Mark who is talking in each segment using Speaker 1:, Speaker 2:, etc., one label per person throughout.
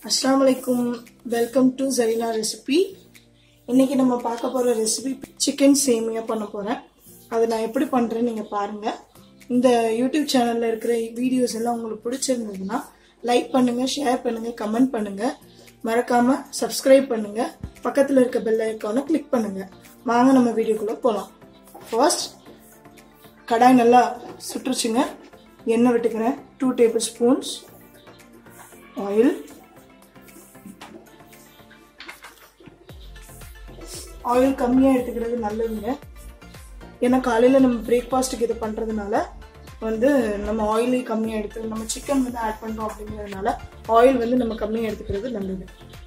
Speaker 1: அஸ்ஸலாமு அலைக்கும் welcome to Zarina recipe இன்னைக்கு நம்ம பார்க்க போற ரெசிபி சிக்கன் சேமியா பண்ண போறேன் அது நான் எப்படி பண்றேன்னு நீங்க பாருங்க இந்த யூடியூப் சேனல்ல இருக்கிற வீடியோஸ் எல்லாம் உங்களுக்கு பிடிச்சிருந்ததுன்னா லைக் பண்ணுங்க ஷேர் பண்ணுங்க கமெண்ட் பண்ணுங்க மறக்காம சப்ஸ்கிரைப் பண்ணுங்க பக்கத்துல இருக்க பெல் ஐக்கானை கிளிக் பண்ணுங்க வாங்க நம்ம வீடியோக்குள்ள போலாம் ஃபர்ஸ்ட் கடாய் நல்லா சுட்டுருச்சுங்க எண்ணெய் விட்டுக்கிறேன் two tablespoons oil oil கம்மியாக எடுத்துக்கிறது நல்லதுங்க ஏன்னா காலையில் நம்ம பிரேக்ஃபாஸ்ட்டுக்கு இது பண்ணுறதுனால வந்து நம்ம ஆயிலே கம்மியாக எடுத்து நம்ம சிக்கன் வந்து ஆட் பண்ணுறோம் அப்படிங்கிறதுனால ஆயில் வந்து நம்ம கம்மியாக எடுத்துக்கிறது நல்லது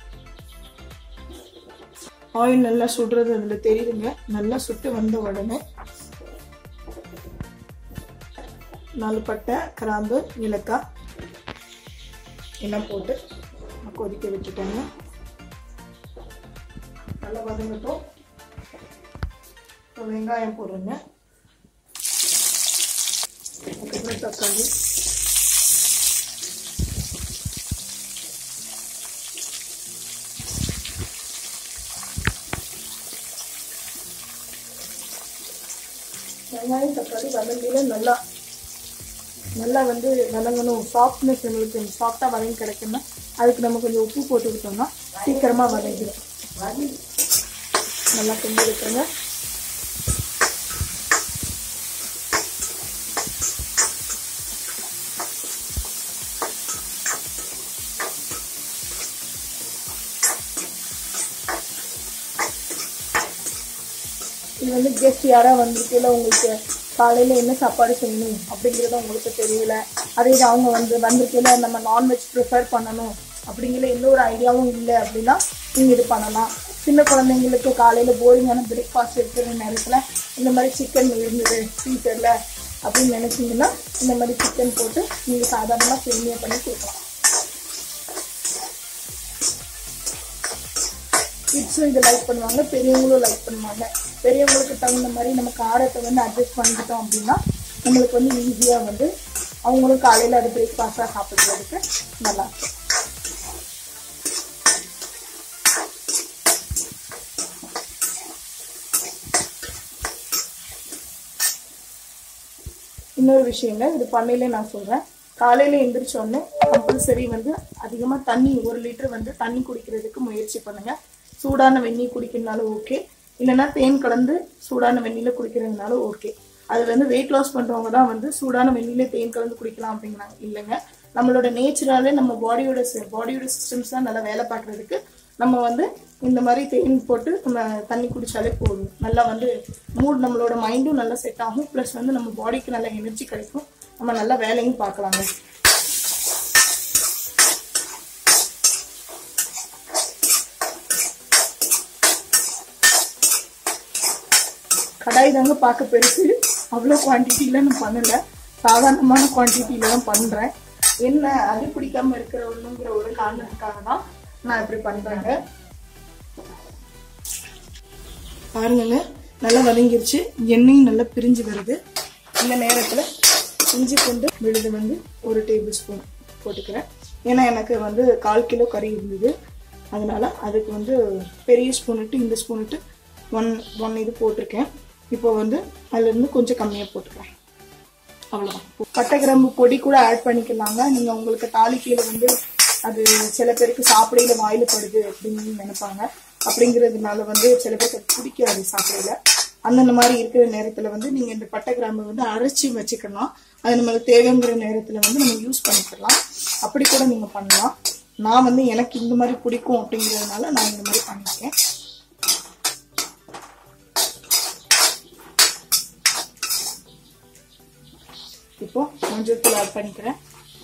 Speaker 1: ஆயில் நல்லா சுடுறது அதில் தெரியுதுங்க நல்லா சுட்டு வந்த உடனே நாலு பட்டை கிராம்பு ஏலக்காய் எல்லாம் போட்டு கொதிக்க விட்டுட்டேங்க நல்லா வதங்கட்டும் இப்போ வெங்காயம் போடுறேங்க அதுக்கப்புறம் தக்காளி வெங்காயம் தக்காளி வதங்கில நல்லா நல்லா வந்து வதங்கணும் சாஃப்ட்னஸ் எங்களுக்கு சாஃப்டாக வதங்கி கிடைக்கும்னா அதுக்கு நம்ம கொஞ்சம் உப்பு போட்டுக்கிட்டோம்னா சீக்கிரமாக வதங்கிடும் நல்லா கிண்டி விட்டுருங்க இது வந்து கெஸ்ட் யாராவது வந்திருக்கையில உங்களுக்கு காலையில் என்ன சாப்பாடு செய்யணும் அப்படிங்கிறது உங்களுக்கு தெரியல அதே இது அவங்க வந்து வந்திருக்கையில நம்ம நான்வெஜ் ப்ரிஃபர் பண்ணணும் அப்படிங்கிற எந்த ஒரு ஐடியாவும் இல்லை அப்படின்னா நீங்கள் இது பண்ணலாம் சின்ன குழந்தைங்களுக்கு காலையில் போரிங்கான பிரேக்ஃபாஸ்ட் இருக்கிற நேரத்தில் இந்த மாதிரி சிக்கன் இருந்தது ஃப்ரீசரில் அப்படின்னு நினச்சிங்கன்னா இந்த மாதிரி சிக்கன் போட்டு நீங்கள் சாதாரணமாக சேமியா பண்ணி கொடுக்கலாம் கிட்ஸும் இதை லைக் பண்ணுவாங்க பெரியவங்களும் லைக் பண்ணுவாங்க பெரியவங்களுக்கு தகுந்த மாதிரி நம்ம காரத்தை வந்து அட்ஜஸ்ட் பண்ணிக்கிட்டோம் அப்படின்னா நம்மளுக்கு வந்து ஈஸியாக வந்து அவங்களும் காலையில் அது பிரேக்ஃபாஸ்ட்டாக சாப்பிட்றதுக்கு நல்லா இருக்கும் இன்னொரு விஷயங்க இது பண்ணையிலே நான் சொல்கிறேன் காலையில் எந்திரிச்ச உடனே கம்பல்சரி வந்து அதிகமாக தண்ணி ஒரு லிட்டர் வந்து தண்ணி குடிக்கிறதுக்கு முயற்சி பண்ணுங்க சூடான வெந்நீர் குடிக்கிறதுனாலும் ஓகே இல்லைன்னா தேன் கலந்து சூடான வெந்நீரில் குடிக்கிறதுனாலும் ஓகே அது வந்து வெயிட் லாஸ் பண்ணுறவங்க தான் வந்து சூடான வெந்நீரில் தேன் கலந்து குடிக்கலாம் அப்படிங்கிறாங்க இல்லைங்க நம்மளோட நேச்சுராலே நம்ம பாடியோட பாடியோட சிஸ்டம்ஸ் தான் நல்லா வேலை பார்க்குறதுக்கு நம்ம வந்து இந்த மாதிரி தேன் போட்டு நம்ம தண்ணி குடிச்சாலே போதும் நல்லா வந்து மூட் நம்மளோட மைண்டும் நல்லா செட் ஆகும் ப்ளஸ் வந்து நம்ம பாடிக்கு நல்ல எனர்ஜி கிடைக்கும் நம்ம நல்லா வேலையும் பார்க்கலாங்க கடாய் தாங்க பார்க்க பெருசு அவ்வளோ குவான்டிட்டியில் நான் பண்ணலை சாதாரணமான குவான்டிட்டியில் தான் பண்ணுறேன் என்ன அடி பிடிக்காம இருக்கிற ஒண்ணுங்கிற ஒரு காரணத்துக்காக தான் நான் இப்படி பண்றேங்க பாருங்கங்க நல்லா வதங்கிருச்சு எண்ணெயும் நல்லா பிரிஞ்சு வருது இந்த நேரத்தில் இஞ்சி பூண்டு விழுது வந்து ஒரு டேபிள் ஸ்பூன் போட்டுக்கிறேன் ஏன்னா எனக்கு வந்து கால் கிலோ கறி இருந்தது அதனால அதுக்கு வந்து பெரிய ஸ்பூன் இட்டு இந்த ஸ்பூன் இட்டு ஒன் ஒன் இது போட்டிருக்கேன் இப்போ வந்து அதுலேருந்து கொஞ்சம் கம்மியாக போட்டுக்கிறேன் அவ்வளோதான் பட்டை கிராம்பு பொடி கூட ஆட் பண்ணிக்கலாங்க நீங்கள் உங்களுக்கு தாளிக்கையில் வந்து அது சில பேருக்கு சாப்பிடையில வாயில படுது அப்படின்னு நினைப்பாங்க அப்படிங்கிறதுனால வந்து சில பேருக்கு அது பிடிக்காது சாப்பிடையில அந்தந்த மாதிரி இருக்கிற நேரத்தில் வந்து நீங்கள் இந்த பட்டை கிராம்பு வந்து அரைச்சி வச்சுக்கலாம் அது நம்மளுக்கு தேவைங்கிற நேரத்தில் வந்து நம்ம யூஸ் பண்ணிக்கலாம் அப்படி கூட நீங்கள் பண்ணலாம் நான் வந்து எனக்கு இந்த மாதிரி பிடிக்கும் அப்படிங்கிறதுனால நான் இந்த மாதிரி பண்ணியிருக்கேன் இப்போ மஞ்சள் தூள் ஆட் பண்ணிக்கிறேன்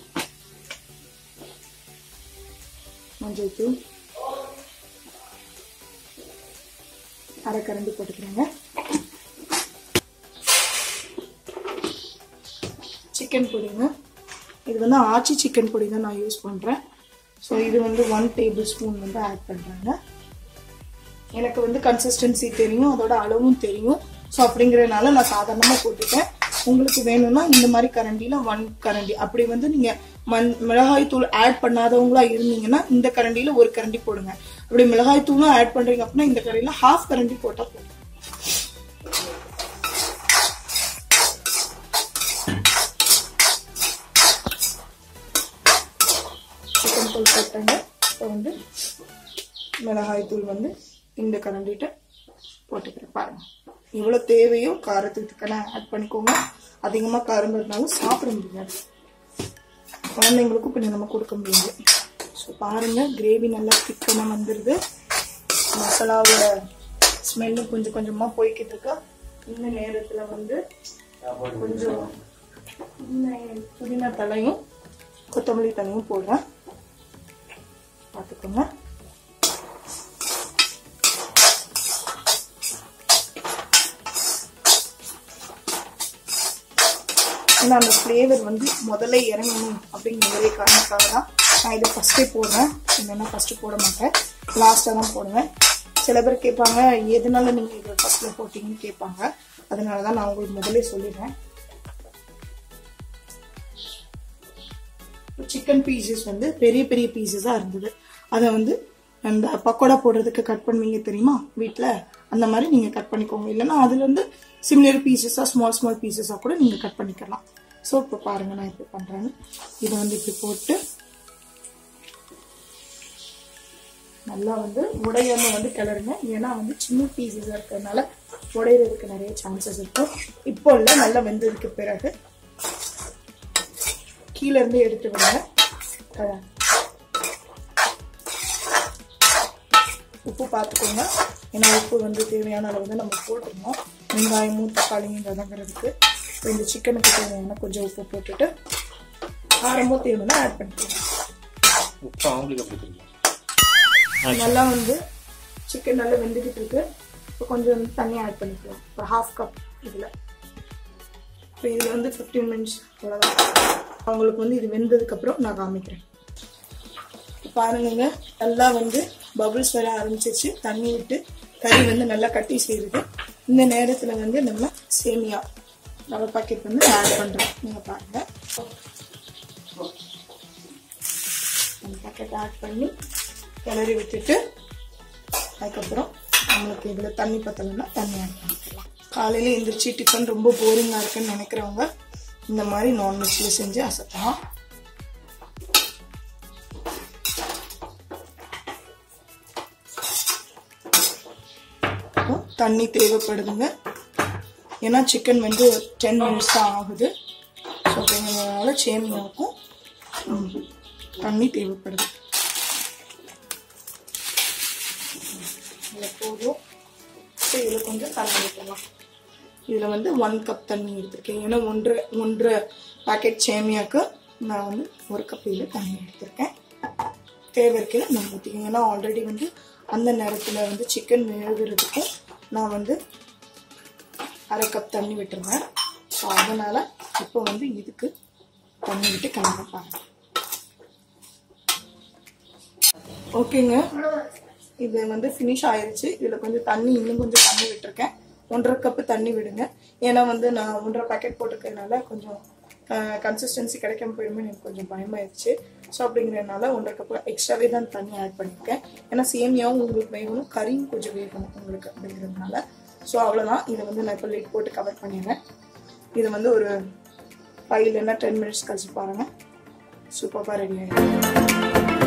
Speaker 1: மஞ்சள் தூள் அரை கரண்டி போட்டுக்கிறேங்க சிக்கன் பொடிங்க இது வந்து ஆச்சி சிக்கன் பொடி தான் நான் யூஸ் பண்ணுறேன் ஸோ இது வந்து ஒன் டேபிள் ஸ்பூன் வந்து ஆட் பண்ணுறேங்க எனக்கு வந்து கன்சிஸ்டன்சி தெரியும் அதோட அளவும் தெரியும் ஸோ அப்படிங்கிறதுனால நான் சாதாரணமாக போட்டுட்டேன் உங்களுக்கு வேணும்னா இந்த மாதிரி கரண்டியில் ஒன் கரண்டி அப்படி வந்து நீங்கள் மண் மிளகாய் தூள் ஆட் பண்ணாதவங்களா இருந்தீங்கன்னா இந்த கரண்டியில ஒரு கரண்டி போடுங்க அப்படி மிளகாய் தூளும் ஆட் பண்றீங்க அப்படின்னா இந்த கரண்டியில ஹாஃப் கரண்டி போட்டா போதும் சிக்கன் தூள் போட்டாங்க இப்போ வந்து மிளகாய் தூள் வந்து இந்த கரண்டிட்ட போட்டுக்கிறேன் பாருங்க எவ்வளோ தேவையோ காரத்துக்கு ஆட் பண்ணிக்கோங்க அதிகமாக காரம் இருந்தாலும் சாப்பிட முடியாது குழந்தைங்களுக்கும் கொஞ்சம் நம்ம கொடுக்க முடியாது ஸோ பாருங்க கிரேவி நல்லா திக்கமாக வந்துடுது மசாலாவோட ஸ்மெல்லும் கொஞ்சம் கொஞ்சமாக போய்கிட்டு இருக்கா இந்த நேரத்தில் வந்து கொஞ்சம் புதினா- புதினா தலையும் கொத்தமல்லி தலையும் போடுறேன் பார்த்துக்கோங்க ஏன்னா அந்த ஃப்ளேவர் வந்து முதல்ல இறங்கணும் அப்படிங்கிற ஒரே காரணத்துக்காக தான் நான் இதை ஃபஸ்ட்டே போடுறேன் இல்லைன்னா ஃபஸ்ட்டு போட மாட்டேன் லாஸ்ட்டாக தான் போடுவேன் சில பேர் கேட்பாங்க எதனால நீங்கள் இதை ஃபஸ்ட்டில் போட்டிங்கன்னு கேட்பாங்க அதனால தான் நான் உங்களுக்கு முதல்ல சொல்லிடுறேன் சிக்கன் பீசஸ் வந்து பெரிய பெரிய பீசஸாக இருந்தது அதை வந்து அந்த பக்கோடா போடுறதுக்கு கட் பண்ணுவீங்க தெரியுமா வீட்டில் அந்த மாதிரி நீங்கள் கட் பண்ணிக்கோங்க இல்லைன்னா அதுலேருந்து சிமிலர் பீசஸாக ஸ்மால் ஸ்மால் பீசஸாக கூட நீங்கள் கட் பண்ணிக்கலாம் ஸோ இப்போ பாருங்கள் நான் எப்படி பண்ணுறேன்னு இதை வந்து இப்படி போட்டு நல்லா வந்து உடையாம வந்து கிளறுங்க ஏன்னா வந்து சின்ன பீசஸாக இருக்கிறதுனால உடையிறதுக்கு நிறைய சான்சஸ் இருக்கும் இப்போ இல்லை நல்லா வெந்ததுக்கு பிறகு கீழே இருந்து எடுத்து விடுங்க அஹ் உப்பு பார்த்துக்கோங்க ஏன்னா உப்பு வந்து தேவையான அளவு தான் நம்ம போட்டுருந்தோம் வெங்காயமும் தக்காளியும் வதங்குறதுக்கு இப்போ இந்த சிக்கனுக்கு தேவையான கொஞ்சம் உப்பு போட்டுட்டு காரமும் தேவைன்னா ஆட் பண்ணிக்கலாம்
Speaker 2: உப்பு அவங்களுக்கு அப்படி தெரியும்
Speaker 1: நல்லா வந்து சிக்கன் நல்லா வெந்துக்கிட்டு இருக்கு இப்போ கொஞ்சம் வந்து தண்ணி ஆட் பண்ணிக்கலாம் ஒரு ஹாஃப் கப் இதில் இப்போ இதில் வந்து ஃபிஃப்டீன் மினிட்ஸ் அவ்வளோதான் அவங்களுக்கு வந்து இது வெந்ததுக்கப்புறம் நான் காமிக்கிறேன் இப்ப பாருங்கங்க நல்லா வந்து பபுள்ஸ் வர ஆரம்பிச்சிருச்சு தண்ணி விட்டு கறி வந்து நல்லா கட்டி சேருது இந்த நேரத்தில் வந்து நம்ம சேமியா ரவை பாக்கெட் வந்து ஆட் பண்ணுறோம் நீங்கள் பாருங்கள் அந்த பாக்கெட் ஆட் பண்ணி கிளறி விட்டுட்டு அதுக்கப்புறம் நம்மளுக்கு இதில் தண்ணி பத்தலைன்னா தண்ணி ஆட் பண்ணிக்கலாம் காலையில் எந்திரிச்சு டிஃபன் ரொம்ப போரிங்காக இருக்குன்னு நினைக்கிறவங்க இந்த மாதிரி நான்வெஜ்ல செஞ்சு அசத்தலாம் அப்புறம் தண்ணி தேவைப்படுதுங்க ஏன்னா சிக்கன் வந்து டென் மினிட்ஸ் தான் ஆகுது ஸோ அப்படிங்கிறதுனால சேமியாவுக்கும் ம், தண்ணி தேவைப்படுது இதில் போதும் ஸோ இதில் கொஞ்சம் தண்ணி ஊற்றலாம் இதில் வந்து ஒன் கப் தண்ணி எடுத்திருக்கேன் ஏன்னா ஒன்றரை ஒன்றரை பாக்கெட் சேமியாக்கு நான் வந்து ஒரு கப் இதில் தண்ணி எடுத்திருக்கேன் தேவை இருக்கிறது நம்ம ஊற்றிக்கோங்க ஏன்னா ஆல்ரெடி வந்து அந்த நேரத்தில் வந்து சிக்கன் வேகிறதுக்கும் நான் வந்து அரை கப் தண்ணி விட்டுருவேன் ஸோ அதனால் இப்போ வந்து இதுக்கு தண்ணி விட்டு கிளம்ப பாருங்க ஓகேங்க இது வந்து ஃபினிஷ் ஆயிருச்சு இதில் கொஞ்சம் தண்ணி இன்னும் கொஞ்சம் தண்ணி விட்டுருக்கேன் ஒன்றரை கப்பு தண்ணி விடுங்க ஏன்னா வந்து நான் ஒன்றரை பேக்கெட் போட்டிருக்கறதுனால கொஞ்சம் கன்சிஸ்டன்சி கிடைக்காம போயிடுமே எனக்கு கொஞ்சம் பயமாயிருச்சு ஸோ அப்படிங்கிறதுனால ஒன்றரை கப்பு எக்ஸ்ட்ராவே தான் தண்ணி ஆட் பண்ணியிருக்கேன் ஏன்னா சேமியாவும் உங்களுக்கு வேகணும் கறியும் கொஞ்சம் வேகணும் உங்களுக்கு அப்படிங்கிறதுனால ஸோ அவ்வளோதான் இதை வந்து நான் இப்போ லிட் போட்டு கவர் பண்ணிடுறேன் இது வந்து ஒரு ஃபைவ் இல்லைன்னா டென் மினிட்ஸ் கழிச்சு பாருங்கள் சூப்பராக ரெடி ஆகிடும்